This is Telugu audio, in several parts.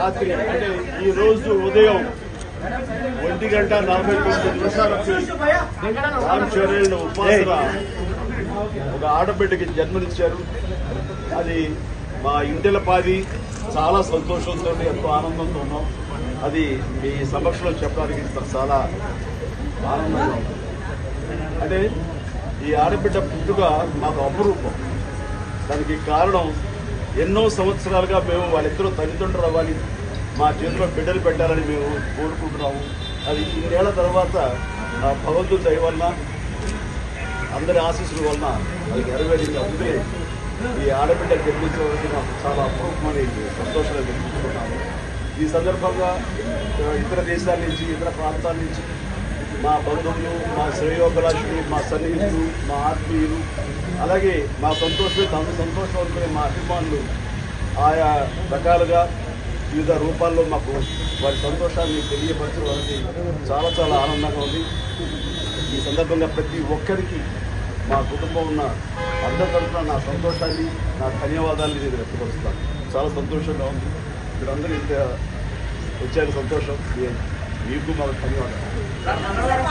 రాత్రి అంటే ఈ రోజు ఉదయం ఒంటి గంట నలభై తొమ్మిది నిమిషాలకి రామ్ చరణ్ ఉపాసన ఒక ఆడబిడ్డకి జన్మనిచ్చారు అది మా ఇంటిల పాది చాలా సంతోషంతో ఎంతో ఆనందంతో ఉన్నాం అది మీ సమక్షంలో చెప్పడానికి నాకు చాలా ఆనందంగా ఉంది అంటే ఈ ఆడబిడ్డ పుట్టుక మాకు అపురూపం దానికి కారణం ఎన్నో సంవత్సరాలుగా మేము వాళ్ళిద్దరూ తల్లిదండ్రులు అవ్వాలి మా చేతిలో బిడ్డలు పెట్టాలని మేము కోరుకుంటున్నాము అది ఇన్నేళ్ల తర్వాత ఆ భగవంతుడి దయ వలన అందరి ఆశీస్సుల వలన అది నెరవేరింది అందుకే ఈ ఆడబిడ్డ జన్మించడానికి నాకు చాలా అపూర్వమని సంతోషంగా తెలుసుకుంటున్నాను ఈ సందర్భంగా ఆ, ఇతర దేశాల నుంచి ఇతర ప్రాంతాల నుంచి మా బంధువులు మా శ్రేయోభిలాషులు మా సన్నిహితులు మా ఆత్మీయులు అలాగే మా సంతోషమే తమ సంతోషం అనుకునే మా అభిమానులు ఆయా రకాలుగా వివిధ రూపాల్లో మాకు వారి సంతోషాన్ని తెలియపరచడం అనేది చాలా చాలా ఆనందంగా ఉంది ఈ సందర్భంగా ప్రతి ఒక్కరికి మా కుటుంబం ఉన్న అందరి తరఫున నా సంతోషాన్ని నా ధన్యవాదాన్ని నేను వ్యక్తపరుస్తాను చాలా సంతోషంగా ఉంది మీరందరూ ఇంత వచ్చారు సంతోషం మీ- మీకు మాకు ధన్యవాదాలు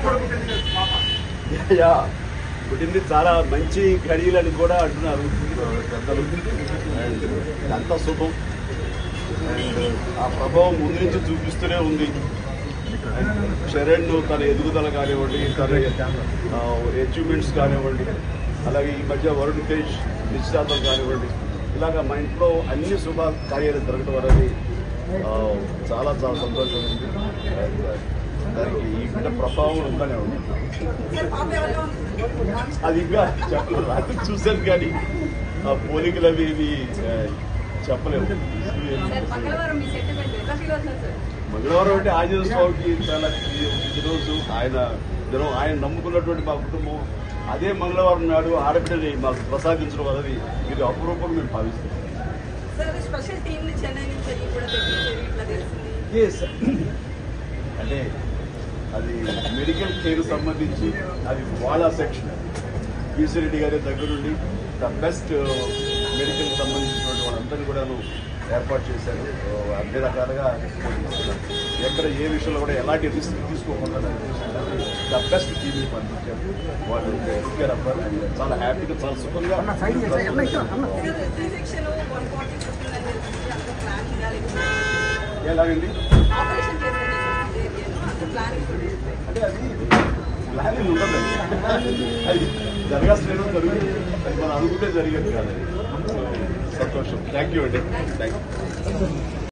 యా పుట్టింది చాలా మంచి ఘడియలని కూడా అంటున్నారు పెద్దలు అండ్ అంతా శుభం అండ్ ఆ ప్రభావం ముందు నుంచి చూపిస్తూనే ఉంది శరణ్ తన ఎదుగుదల కానివ్వండి తన అచీవ్మెంట్స్ కానివ్వండి అలాగే ఈ మధ్య వరుణ్ తేజ్ నిశ్చితార్థం కానివ్వండి ఇలాగ మా ఇంట్లో అన్ని శుభ కార్యాలు జరగడం అనేది ఆ, చాలా చాలా సంతోషం ఉంది And, uh, దానికి ఈ బిడ్డ ప్రభావం ఉందనే ఉంది అది ఇంకా చెప్పలేదు రాత్రి చూశాను కానీ ఆ పోలికలు అవి ఇవి ఆ, చెప్పలేము సార్ మంగళవారం మీ సెంటిమెంట్ ఎట్లా ఫీల్ అవుతున్నారు సార్ మంగళవారం అంటే ఆంజనేయ స్వామికి చాలా ఈ రోజు ఆయన జనం ఆయన నమ్ముకున్నటువంటి మా కుటుంబం అదే మంగళవారం నాడు ఆడబిడ్డని మాకు ప్రసాదించడం అనేది ఇది అపురూపం మేము భావిస్తాం సార్ స్పెషల్ టీమ్ ని చెన్నై నుంచి అది కూడా తెప్పించారు ఇట్లా తెలిసింది ఎస్ అంటే అది మెడికల్ కేర్ సంబంధించి అది వాళ్ళ సెక్షన్ బీసీ రెడ్డి గారి దగ్గర నుండి ద బెస్ట్ మెడికల్ సంబంధించినటువంటి వాళ్ళందరినీ కూడాను ఏర్పాటు చేశారు అన్ని రకాలుగా ఎక్కడ ఏ విషయంలో కూడా ఎలాంటి రిస్క్ తీసుకోకుండా ద బెస్ట్ టీవీ పంపించారు వాళ్ళు కేర్ అవ్వాలి చాలా హ్యాపీగా చాలా సుఖంగా three section one forty fifteen అని తెలిసింది అంత ప్లాన్ ఉండాలి ఎలాగండి ఆపరేషన్ చేసేది అంత ప్లానింగ్ అంటే అది ప్లానింగ్ ఉండదండి అది జరగాల్సిన జరుగుతుంది అది మనం అనుకుంటే జరిగేది కాదు సంతోషం థ్యాంక్ యూ అండి థ్యాంక్ యూ